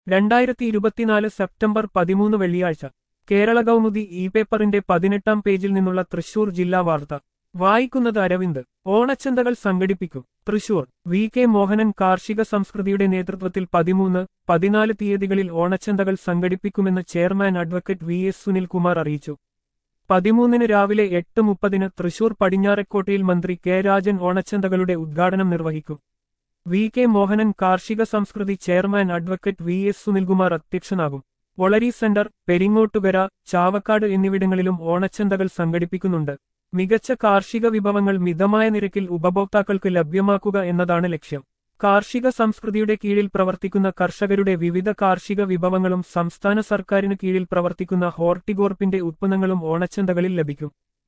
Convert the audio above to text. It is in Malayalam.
രണ്ടായിരത്തി ഇരുപത്തിനാല് സെപ്റ്റംബർ പതിമൂന്ന് വെള്ളിയാഴ്ച കേരള കൗമുദി ഇ പേപ്പറിന്റെ പതിനെട്ടാം പേജിൽ നിന്നുള്ള തൃശൂർ ജില്ലാ വാർത്ത വായിക്കുന്നത് അരവിന്ദ് ഓണച്ചന്തകൾ സംഘടിപ്പിക്കും തൃശൂർ വി കെ മോഹനൻ കാർഷിക സംസ്കൃതിയുടെ നേതൃത്വത്തിൽ പതിമൂന്ന് പതിനാല് തീയതികളിൽ ഓണച്ചന്തകൾ സംഘടിപ്പിക്കുമെന്ന് chairman advocate V S Sunilkumar അറിയിച്ചു പതിമൂന്നിന് രാവിലെ എട്ട് മുപ്പതിന് തൃശൂർ പടിഞ്ഞാറക്കോട്ടയിൽ മന്ത്രി കെ രാജൻ ഓണച്ചന്തകളുടെ ഉദ്ഘാടനം നിർവഹിക്കും വി കെ മോഹനൻ കാർഷിക സംസ്കൃതി chairman advocate V S Sunilkumar അധ്യക്ഷനാകും ഒളരി സെന്റർ പെരിങ്ങോട്ടുകര ചാവക്കാട് എന്നിവിടങ്ങളിലും ഓണച്ചന്തകൾ സംഘടിപ്പിക്കുന്നുണ്ട് മികച്ച കാർഷിക വിഭവങ്ങൾ മിതമായ നിരക്കിൽ ഉപഭോക്താക്കൾക്ക് ലഭ്യമാക്കുക എന്നതാണ് ലക്ഷ്യം കാർഷിക സംസ്കൃതിയുടെ കീഴിൽ പ്രവർത്തിക്കുന്ന കർഷകരുടെ വിവിധ കാർഷിക വിഭവങ്ങളും സംസ്ഥാന സർക്കാരിന് കീഴിൽ പ്രവർത്തിക്കുന്ന ഹോർട്ടിഗോർപ്പിന്റെ ഉത്പന്നങ്ങളും ഓണച്ചന്തകളിൽ ലഭിക്കും